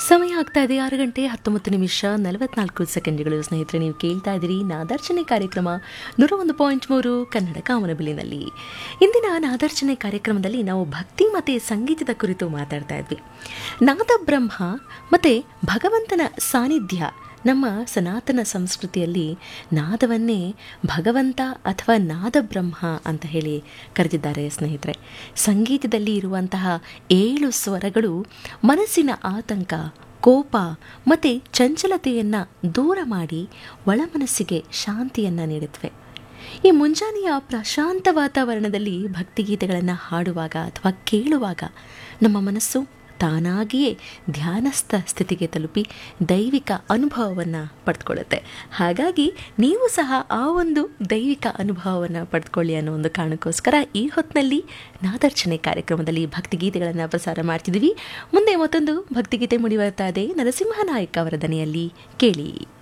ಸಮಯ ಆಗ್ತಾ ಇದೆ ಆರು ಗಂಟೆ ಹತ್ತೊಂಬತ್ತು ನಿಮಿಷ ನಲವತ್ನಾಲ್ಕು ಸೆಕೆಂಡ್ಗಳು ಸ್ನೇಹಿತರೆ ನೀವು ಕೇಳ್ತಾ ಇದ್ದೀರಿ ನಾದಾರ್ಚನೆ ಕಾರ್ಯಕ್ರಮ ನೂರ ಒಂದು ಪಾಯಿಂಟ್ ಮೂರು ಕನ್ನಡ ಕಾಮನಬಿಲ್ಲಿನಲ್ಲಿ ಇಂದಿನ ನಾದಾರ್ಚನೆ ಕಾರ್ಯಕ್ರಮದಲ್ಲಿ ನಾವು ಭಕ್ತಿ ಮತ್ತು ಸಂಗೀತದ ಕುರಿತು ಮಾತಾಡ್ತಾ ಇದ್ವಿ ನಾದ ಬ್ರಹ್ಮ ಮತ್ತು ಭಗವಂತನ ಸಾನ್ನಿಧ್ಯ ನಮ್ಮ ಸನಾತನ ಸಂಸ್ಕೃತಿಯಲ್ಲಿ ನಾದವನ್ನೇ ಭಗವಂತ ಅಥವಾ ನಾದ ಬ್ರಹ್ಮ ಅಂತ ಹೇಳಿ ಕರೆದಿದ್ದಾರೆ ಸ್ನೇಹಿತರೆ ಸಂಗೀತದಲ್ಲಿ ಇರುವಂತಹ ಏಳು ಸ್ವರಗಳು ಮನಸ್ಸಿನ ಆತಂಕ ಕೋಪ ಮತ್ತು ಚಂಚಲತೆಯನ್ನು ದೂರ ಮಾಡಿ ಒಳಮನಸ್ಸಿಗೆ ಶಾಂತಿಯನ್ನು ನೀಡುತ್ತವೆ ಈ ಮುಂಜಾನೆಯ ಪ್ರಶಾಂತ ವಾತಾವರಣದಲ್ಲಿ ಭಕ್ತಿಗೀತೆಗಳನ್ನು ಹಾಡುವಾಗ ಅಥವಾ ಕೇಳುವಾಗ ನಮ್ಮ ಮನಸ್ಸು ತಾನಾಗಿಯೇ ಧ್ಯಾನಸ್ಥ ಸ್ಥಿತಿಗೆ ತಲುಪಿ ದೈವಿಕ ಅನುಭವವನ್ನು ಪಡೆದುಕೊಳ್ಳುತ್ತೆ ಹಾಗಾಗಿ ನೀವು ಸಹ ಆ ಒಂದು ದೈವಿಕ ಅನುಭವವನ್ನು ಪಡೆದುಕೊಳ್ಳಿ ಅನ್ನೋ ಒಂದು ಕಾರಣಕ್ಕೋಸ್ಕರ ಈ ಹೊತ್ತಿನಲ್ಲಿ ನಾದರ್ಚನೆ ಕಾರ್ಯಕ್ರಮದಲ್ಲಿ ಭಕ್ತಿಗೀತೆಗಳನ್ನು ಪ್ರಸಾರ ಮಾಡ್ತಿದ್ದೀವಿ ಮುಂದೆ ಮತ್ತೊಂದು ಭಕ್ತಿಗೀತೆ ಮುಡಿಬರ್ತಾ ಇದೆ ನರಸಿಂಹ ನಾಯಕ್ ಅವರ ದನಿಯಲ್ಲಿ ಕೇಳಿ